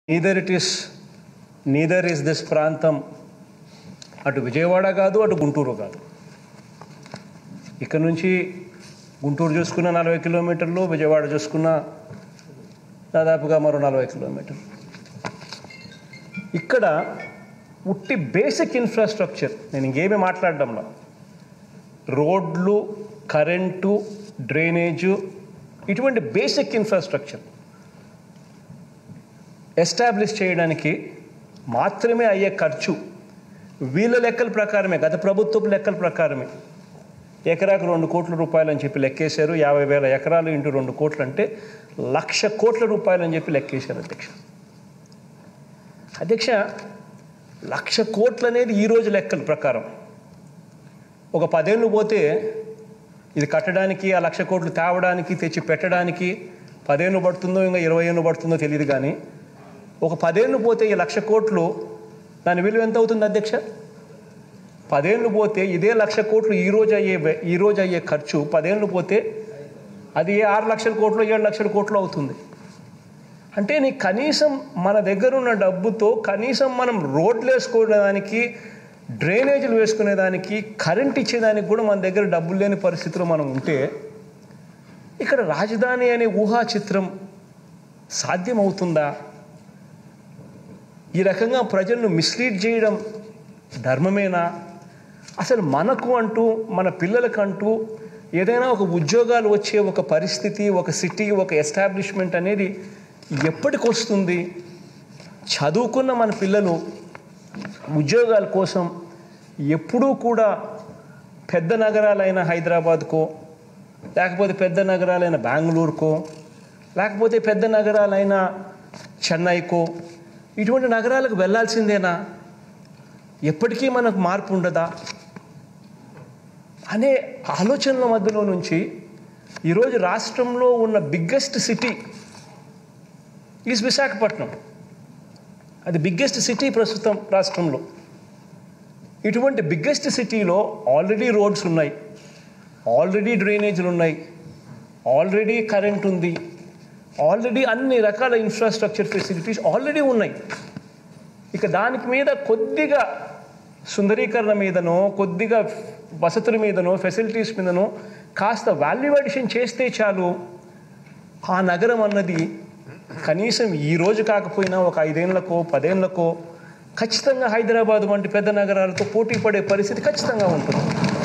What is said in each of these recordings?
neither it is neither is this ప్రాంతం అటు విజయవాడ కాదు అటు గుంటూరు కాదు ఇక్కడ నుంచి గుంటూరు చూసుకున్న నలభై కిలోమీటర్లు విజయవాడ చూసుకున్న దాదాపుగా మరో నలభై కిలోమీటర్లు ఇక్కడ ఉట్టి బేసిక్ ఇన్ఫ్రాస్ట్రక్చర్ నేను ఇంకేమీ మాట్లాడడంలో రోడ్లు కరెంటు డ్రైనేజు ఇటువంటి బేసిక్ ఇన్ఫ్రాస్ట్రక్చర్ ఎస్టాబ్లిష్ చేయడానికి మాత్రమే అయ్యే ఖర్చు వీళ్ళ లెక్కల ప్రకారమే గత ప్రభుత్వపు లెక్కల ప్రకారమే ఎకరాకు రెండు కోట్ల రూపాయలు అని చెప్పి లెక్కేశారు యాభై వేల ఎకరాలు ఇంటూ రెండు కోట్లు అంటే లక్ష కోట్ల రూపాయలు అని చెప్పి లెక్కేశారు అధ్యక్ష అధ్యక్ష లక్ష కోట్లు అనేది ఈరోజు లెక్కల ప్రకారం ఒక పదేళ్ళు పోతే ఇది కట్టడానికి ఆ లక్ష కోట్లు తేవడానికి తెచ్చి పెట్టడానికి పదేళ్ళు పడుతుందో ఇంకా ఇరవై ఏళ్ళు పడుతుందో తెలియదు కానీ ఒక పదేళ్ళు పోతే ఈ లక్ష కోట్లు దాని విలువ ఎంత అవుతుంది అధ్యక్ష పదేళ్ళు పోతే ఇదే లక్ష కోట్లు ఈ రోజు అయ్యే వె- ఈ రోజు అయ్యే ఖర్చు పదేళ్ళు పోతే అది ఏ ఆరు లక్షల కోట్లు ఏడు లక్షల కోట్లు అవుతుంది అంటే నీ కనీసం మన దగ్గర ఉన్న డబ్బుతో కనీసం మనం రోడ్లు వేసుకోవడానికి డ్రైనేజీలు వేసుకునేదానికి కరెంట్ ఇచ్చేదానికి కూడా మన దగ్గర డబ్బులు లేని పరిస్థితిలో మనం ఉంటే ఇక్కడ రాజధాని అనే ఊహా చిత్రం సాధ్యమవుతుందా ఈ రకంగా ప్రజలను మిస్లీడ్ చేయడం ధర్మమేనా అసలు మనకు అంటూ మన పిల్లలకంటూ ఏదైనా ఒక ఉద్యోగాలు వచ్చే ఒక పరిస్థితి ఒక సిటీ ఒక ఎస్టాబ్లిష్మెంట్ అనేది ఎప్పటికి వస్తుంది చదువుకున్న మన పిల్లలు ఉద్యోగాల కోసం ఎప్పుడూ కూడా పెద్ద నగరాలైన హైదరాబాద్కో లేకపోతే పెద్ద నగరాలైన బెంగళూరుకో లేకపోతే పెద్ద నగరాలైన చెన్నైకో ఇటువంటి నగరాలకు వెళ్ళాల్సిందేనా ఎప్పటికీ మనకు మార్పు ఉండదా అనే ఆలోచనల మధ్యలో నుంచి ఈరోజు రాష్ట్రంలో ఉన్న బిగ్గెస్ట్ సిటీ ఈజ్ విశాఖపట్నం అది బిగ్గెస్ట్ సిటీ ప్రస్తుతం రాష్ట్రంలో ఇటువంటి బిగ్గెస్ట్ సిటీలో ఆల్రెడీ రోడ్స్ ఉన్నాయి ఆల్రెడీ డ్రైనేజీలు ఉన్నాయి ఆల్రెడీ కరెంట్ ఉంది ఆల్రెడీ అన్ని రకాల ఇన్ఫ్రాస్ట్రక్చర్ ఫెసిలిటీస్ ఆల్రెడీ ఉన్నాయి ఇక దానికి మీద కొద్దిగా సుందరీకరణ మీదనో కొద్దిగా వసతుల మీదనో ఫెసిలిటీస్ మీదనో కాస్త వాల్యూ అడిషన్ చేస్తే చాలు ఆ నగరం అన్నది కనీసం ఈ రోజు కాకపోయినా ఒక ఐదేళ్లకో పదేళ్లకో ఖచ్చితంగా హైదరాబాద్ వంటి పెద్ద నగరాలతో పోటీ పడే పరిస్థితి ఖచ్చితంగా ఉంటుంది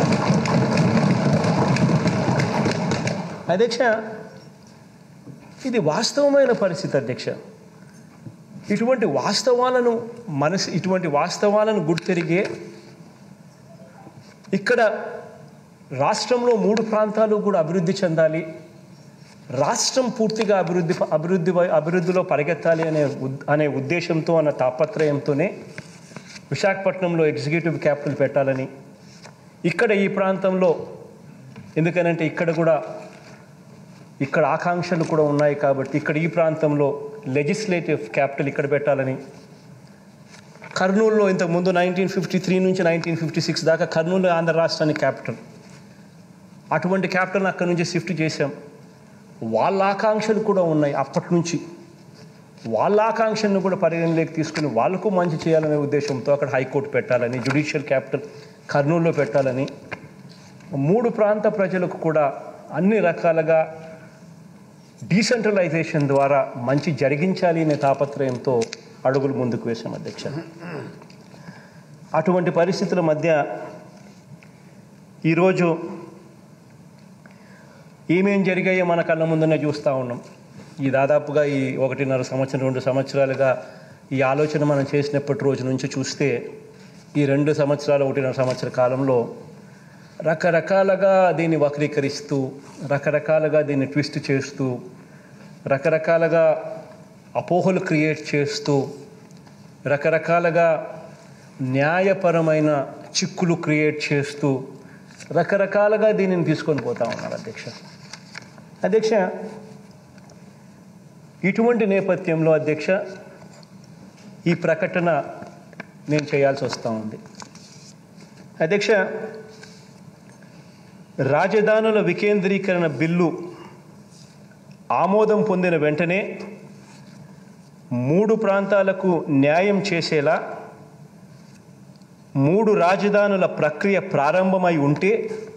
అధ్యక్ష ఇది వాస్తవమైన పరిస్థితి అధ్యక్ష ఇటువంటి వాస్తవాలను మనసు ఇటువంటి వాస్తవాలను గుర్తెరిగే ఇక్కడ రాష్ట్రంలో మూడు ప్రాంతాలు కూడా అభివృద్ధి చెందాలి రాష్ట్రం పూర్తిగా అభివృద్ధి అభివృద్ధి వై- అభివృద్ధిలో పరిగెత్తాలి అనే ఉద్- అనే ఉద్దేశంతో అన్న తాపత్రయంతోనే విశాఖపట్నంలో ఎగ్జిక్యూటివ్ క్యాపిటల్ పెట్టాలని ఇక్కడ ఈ ప్రాంతంలో ఎందుకనంటే ఇక్కడ కూడా ఇక్కడ ఆకాంక్షలు కూడా ఉన్నాయి కాబట్టి ఇక్కడ ఈ ప్రాంతంలో లెజిస్లేటివ్ క్యాపిటల్ ఇక్కడ పెట్టాలని కర్నూలులో ఇంతకుముందు నైన్టీన్ ఫిఫ్టీ త్రీ నుంచి నైన్టీన్ ఫిఫ్టీ సిక్స్ దాకా కర్నూలు ఆంధ్ర రాష్ట్రానికి క్యాపిటల్ అటువంటి క్యాపిటల్ అక్కడి నుంచి షిఫ్ట్ చేశాం వాళ్ళ ఆకాంక్షలు కూడా ఉన్నాయి అప్పటి నుంచి వాళ్ళ ఆకాంక్షలను కూడా పరిగణలోకి తీసుకుని వాళ్ళకు మంచి చేయాలనే ఉద్దేశంతో అక్కడ హైకోర్టు పెట్టాలని జ్యుడిషియల్ క్యాపిటల్ కర్నూలులో పెట్టాలని మూడు ప్రాంత ప్రజలకు కూడా అన్ని రకాలుగా డీసెంట్రలైజేషన్ ద్వారా మంచి జరిగించాలి అనే తాపత్రయంతో అడుగులు ముందుకు వేశాం అధ్యక్ష అటువంటి పరిస్థితుల మధ్య ఈరోజు ఏమేం జరిగాయో మన కళ్ళ ముందునే చూస్తూ ఉన్నాం ఈ దాదాపుగా ఈ ఒకటిన్నర సంవత్సరం రెండు సంవత్సరాలుగా ఈ ఆలోచన మనం చేసినప్పటి రోజు నుంచి చూస్తే ఈ రెండు సంవత్సరాలు ఒకటిన్నర సంవత్సర కాలంలో రకరకాలుగా దీన్ని వక్రీకరిస్తూ రకరకాలుగా దీన్ని ట్విస్ట్ చేస్తూ రకరకాలుగా అపోహలు క్రియేట్ చేస్తూ రకరకాలుగా న్యాయపరమైన చిక్కులు క్రియేట్ చేస్తూ రకరకాలుగా దీనిని తీసుకొని పోతా ఉన్నారు అధ్యక్ష అధ్యక్ష ఇటువంటి నేపథ్యంలో అధ్యక్ష ఈ ప్రకటన నేను చేయాల్సి వస్తూ ఉంది అధ్యక్ష రాజధానుల వికేంద్రీకరణ బిల్లు ఆమోదం పొందిన వెంటనే మూడు ప్రాంతాలకు న్యాయం చేసేలా మూడు రాజధానుల ప్రక్రియ ప్రారంభమై ఉంటే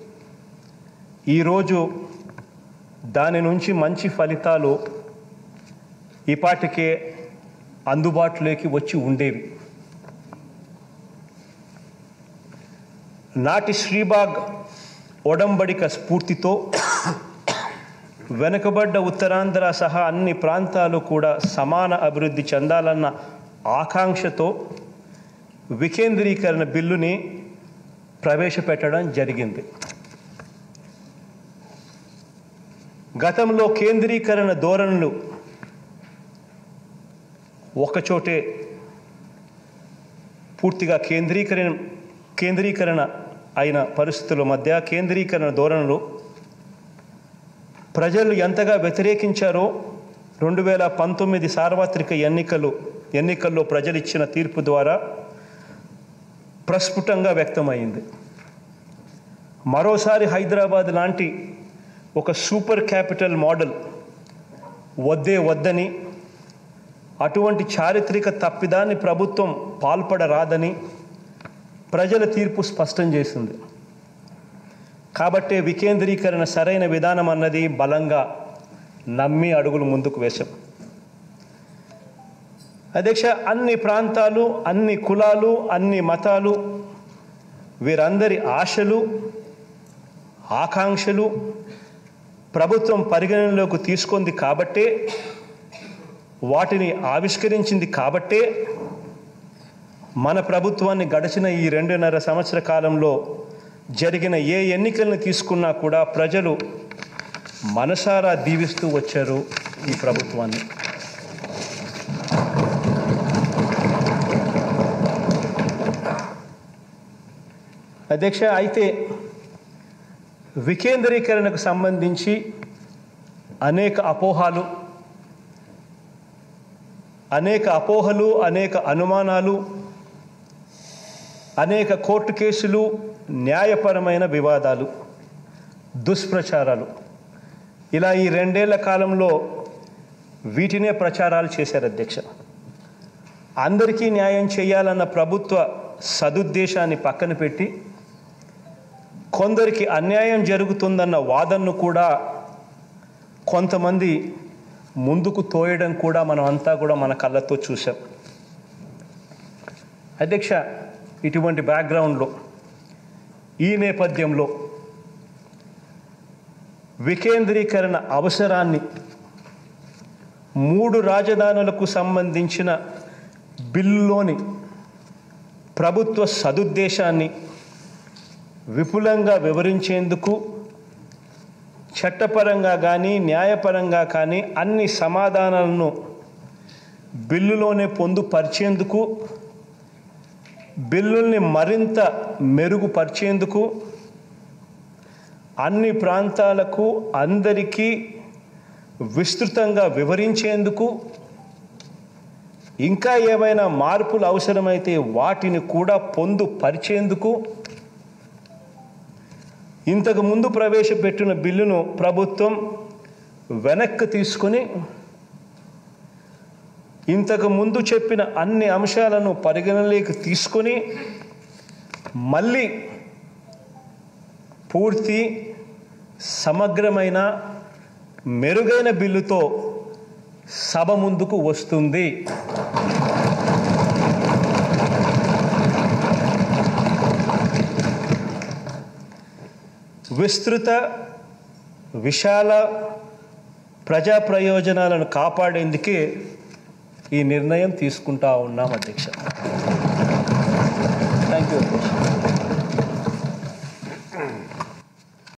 ఈరోజు దాని నుంచి మంచి ఫలితాలు ఈపాటికే అందుబాటులోకి వచ్చి ఉండేవి నాటి శ్రీబాగ్ ఒడంబడిక స్ఫూర్తితో వెనుకబడ్డ ఉత్తరాంధ్ర సహా అన్ని ప్రాంతాలు కూడా సమాన అభివృద్ధి చెందాలన్న ఆకాంక్షతో వికేంద్రీకరణ బిల్లుని ప్రవేశపెట్టడం జరిగింది గతంలో కేంద్రీకరణ ధోరణులు ఒకచోటే పూర్తిగా కేంద్రీకరణ కేంద్రీకరణ అయిన పరిస్థితుల మధ్య కేంద్రీకరణ ధోరణులు ప్రజలు ఎంతగా వ్యతిరేకించారో రెండు వేల పంతొమ్మిది సార్వత్రిక ఎన్నికలు ఎన్నికల్లో ప్రజలు ఇచ్చిన తీర్పు ద్వారా ప్రస్ఫుటంగా వ్యక్తమైంది మరోసారి హైదరాబాద్ లాంటి ఒక సూపర్ క్యాపిటల్ మోడల్ వద్దే వద్దని అటువంటి చారిత్రక తప్పిదాన్ని ప్రభుత్వం పాల్పడరాదని ప్రజల తీర్పు స్పష్టం చేసింది కాబట్టే వికేంద్రీకరణ సరైన విధానం అన్నది బలంగా నమ్మి అడుగులు ముందుకు వేశాం అధ్యక్ష అన్ని ప్రాంతాలు అన్ని కులాలు అన్ని మతాలు వీరందరి ఆశలు ఆకాంక్షలు ప్రభుత్వం పరిగణనలోకి తీసుకుంది కాబట్టే వాటిని ఆవిష్కరించింది కాబట్టే మన ప్రభుత్వాన్ని గడిచిన ఈ రెండున్నర సంవత్సర కాలంలో జరిగిన ఏ ఎన్నికలను తీసుకున్నా కూడా ప్రజలు మనసారా దీవిస్తూ వచ్చారు ఈ ప్రభుత్వాన్ని అధ్యక్ష అయితే వికేంద్రీకరణకు సంబంధించి అనేక అపోహాలు అనేక అపోహలు అనేక అనుమానాలు అనేక కోర్టు కేసులు న్యాయపరమైన వివాదాలు దుష్ప్రచారాలు ఇలా ఈ రెండేళ్ల కాలంలో వీటినే ప్రచారాలు చేశారు అధ్యక్ష అందరికీ న్యాయం చేయాలన్న ప్రభుత్వ సదుద్దేశాన్ని పక్కన పెట్టి కొందరికి అన్యాయం జరుగుతుందన్న వాదనను కూడా కొంతమంది ముందుకు తోయడం కూడా మనం అంతా కూడా మన కళ్ళతో చూసాం అధ్యక్ష ఇటువంటి బ్యాక్గ్రౌండ్లో ఈ నేపథ్యంలో వికేంద్రీకరణ అవసరాన్ని మూడు రాజధానులకు సంబంధించిన బిల్లులోని ప్రభుత్వ సదుద్దేశాన్ని విపులంగా వివరించేందుకు చట్టపరంగా కానీ న్యాయపరంగా కానీ అన్ని సమాధానాలను బిల్లులోనే పొందుపరిచేందుకు బిల్లుల్ని మరింత మెరుగుపరిచేందుకు అన్ని ప్రాంతాలకు అందరికీ విస్తృతంగా వివరించేందుకు ఇంకా ఏమైనా మార్పులు అవసరమైతే వాటిని కూడా పొందుపరిచేందుకు ఇంతకు ముందు ప్రవేశపెట్టిన బిల్లును ప్రభుత్వం వెనక్కి తీసుకొని ఇంతకు ముందు చెప్పిన అన్ని అంశాలను పరిగణలోకి తీసుకొని మళ్ళీ పూర్తి సమగ్రమైన మెరుగైన బిల్లుతో సభ ముందుకు వస్తుంది విస్తృత విశాల ప్రజా ప్రయోజనాలను కాపాడేందుకే ఈ నిర్ణయం తీసుకుంటా ఉన్నాం అధ్యక్ష